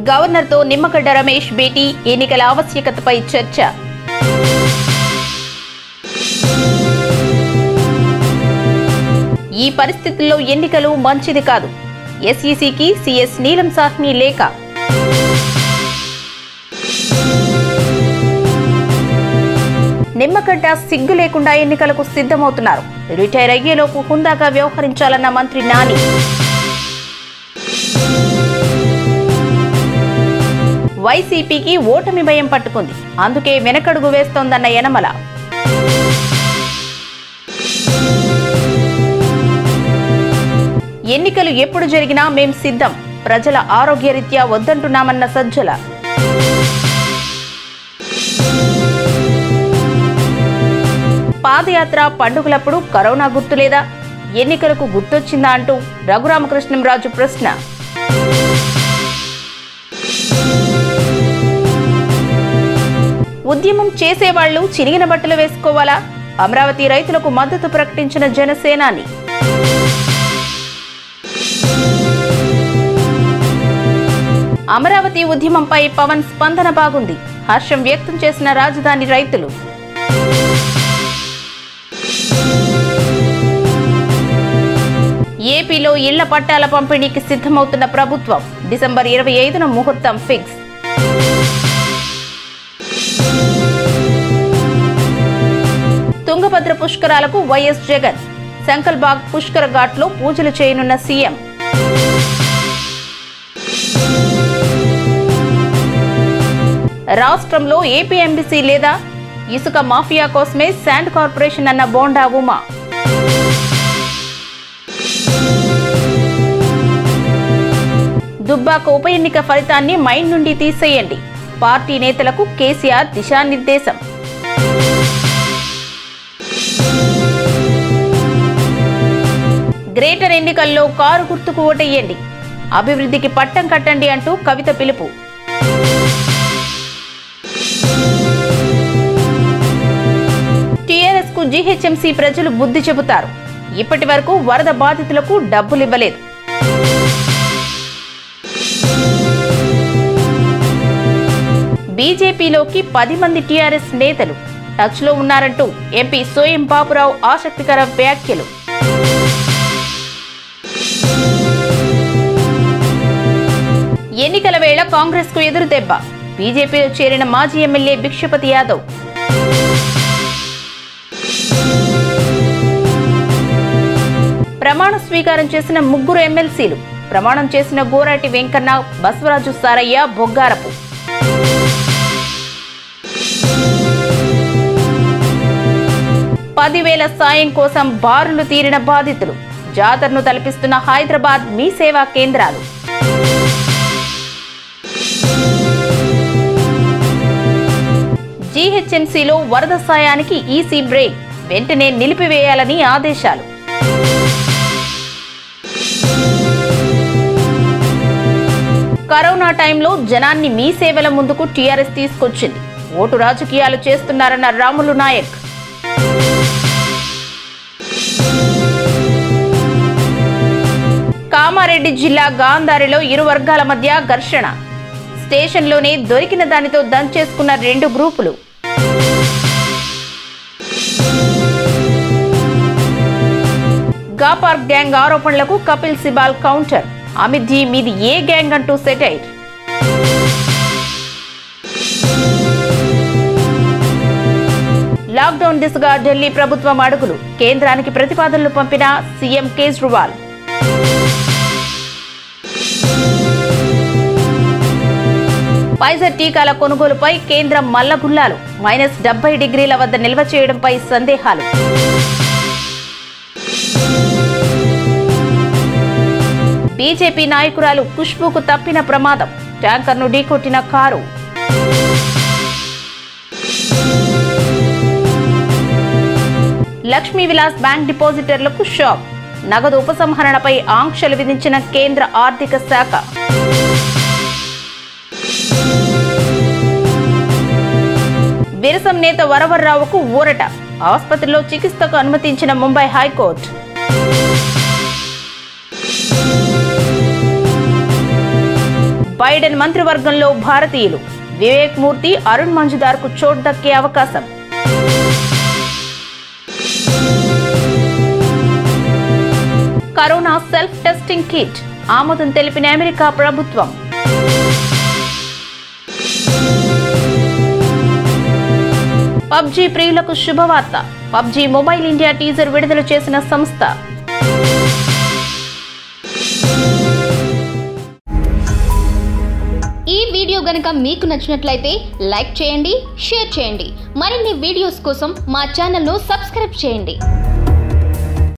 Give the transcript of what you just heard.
గవర్నర్తో నిమ్మగడ్డ రమేష్ భేటీ ఎన్నికల ఆవశ్యకతపై చర్చ ఈ పరిస్థితుల్లో ఎన్నికలు మంచిది కాదు ఎస్ఈసికి సిఎస్ నీలం సాహ్ని లేఖ నిమ్మగడ్డ సిగ్గు లేకుండా ఎన్నికలకు సిద్ధమవుతున్నారు రిటైర్ అయ్యేలోపు హుందాగా వ్యవహరించాలన్న మంత్రి నాని వైసీపీకి ఓటమి భయం పట్టుకుంది అందుకే వెనకడుగు వేస్తోందన్న యనమల ఎన్నికలు ఎప్పుడు జరిగినా మేం సిద్ధం ప్రజల ఆరోగ్యరీత్యా వద్దంటున్నామన్న సజ్జల పాదయాత్ర పండుగలప్పుడు కరోనా గుర్తులేదా ఎన్నికలకు గుర్తొచ్చిందా అంటూ రఘురామకృష్ణంరాజు ప్రశ్న ఉద్యమం చేసేవాళ్లు చిరిగిన బట్టలు వేసుకోవాలా అమరావతి రైతులకు మద్దతు ప్రకటించిన జనసేనాని అమరావతి ఉద్యమంపై పవన్ స్పందన బాగుంది హర్షం వ్యక్తం చేసిన రాజధాని రైతులు ఏపీలో ఇళ్ల పట్టాల పంపిణీకి సిద్ధమవుతున్న ప్రభుత్వం డిసెంబర్ ఇరవై ఐదున ముహూర్తం ఫిక్స్ తుంగభద్ర పుష్కరాలకు వైఎస్ జగన్ సంకల్బాగ్ పుష్కర ఘాట్లో పూజలు చేయనున్న సీఎం రాష్ట్రంలో ఏపీ ఎంబీసీ లేదా ఇసుక మాఫియా కోసమే శాండ్ కార్పొరేషన్ అన్న బోండా ఉమా దుబ్బాక ఉప ఎన్నిక ఫలితాన్ని మైండ్ నుండి తీసేయండి పార్టీ నేతలకు కేసీఆర్ దిశానిర్దేశం గ్రేటర్ ఎన్నికల్లో కారు గుర్తుకు ఓటెయ్యండి అభివృద్ధికి పట్టం కట్టండి అంటూ కవిత పిలుపు టీఆర్ఎస్ కు జీహెచ్ఎంసీ ప్రజలు బుద్ధి చెబుతారు ఇప్పటి వరకు వరద బాధితులకు డబ్బులు ఇవ్వలేదు బీజేపీలోకి పది మంది టీఆర్ఎస్ నేతలు టచ్లో ఉన్నారంటూ ఎంపీ సోయం బాబురావు ఆసక్తికర వ్యాఖ్యలు ఎన్నికల వేళ కాంగ్రెస్ కు ఎదురు దెబ్బ బీజేపీలో చేరిన మాజీ ఎమ్మెల్యే భిక్షపతి యాదవ్ ప్రమాణ స్వీకారం చేసిన ముగ్గురు ఎమ్మెల్సీలు ప్రమాణం చేసిన గోరాటి వెంకన్న బసవరాజు సారయ్య బొగ్గారపు పదివేల సాయం కోసం బారులు తీరిన బాధితులు జాతరను తలపిస్తున్న హైదరాబాద్ మీ సేవా కేంద్రాలు జీహెచ్ఎంసీలో వరద సాయానికి ఈసీ బ్రేక్ వెంటనే నిలిపివేయాలని ఆదేశాలు కరోనా టైంలో జనాన్ని మీ సేవల ముందుకు టీఆర్ఎస్ తీసుకొచ్చింది ఓటు రాజకీయాలు చేస్తున్నారన్న రాములు నాయక్ కామారెడ్డి జిల్లా గాంధారిలో ఇరు వర్గాల మధ్య ఘర్షణ స్టేషన్లోనే దొరికిన దానితో దంచేసుకున్న రెండు గ్రూపులు గాపార్ గ్యాంగ్ ఆరోపణలకు కపిల్ సిబాల్ కౌంటర్ అమిత్ మీది ఏ గ్యాంగ్ అంటూ సెటైర్ లాక్డౌన్ దిశగా ఢిల్లీ ప్రభుత్వం అడుగులు కేంద్రానికి ప్రతిపాదనలు పంపిన సీఎం కేజ్రీవాల్ ఫైజర్ టీకాల కొనుగోలుపై కేంద్రం మల్లగుల్లాలు మైనస్ డెబ్బై డిగ్రీల వద్ద నిల్వ చేయడంపై సందేహాలు బీజేపీ నాయకురాలు ఖుష్బుకు తప్పిన ప్రమాదం ట్యాంకర్ను ఢీకొట్టిన కారు లక్ష్మీ విలాస్ బ్యాంక్ డిపాజిటర్లకు షాక్ నగదు ఉపసంహరణపై ఆంక్షలు విధించిన కేంద్ర ఆర్థిక శాఖ విరసం నేత వరవర్రావుకు ఊరట ఆసుపత్రిలో చికిత్సకు అనుమతించిన ముంబై హైకోర్టు బైడెన్ మంత్రివర్గంలో భారతీయులు వివేక్ మూర్తి అరుణ్ మంజుదార్కు చోటు దక్కే అవకాశం కరోనా సెల్ఫ్ టెస్టింగ్ కిట్ ఆమోదం తెలిపిన అమెరికా ప్రభుత్వం పబ్జీ ప్రియులకు శుభవార్త పబ్జీ మొబైల్ ఇండియా టీజర్ విడుదల చేసిన సంస్థ ఈ వీడియో గనుక మీకు నచ్చినట్లయితే లైక్ చేయండి షేర్ చేయండి మరిన్ని వీడియోస్ కోసం మా ఛానల్ను సబ్స్క్రైబ్ చేయండి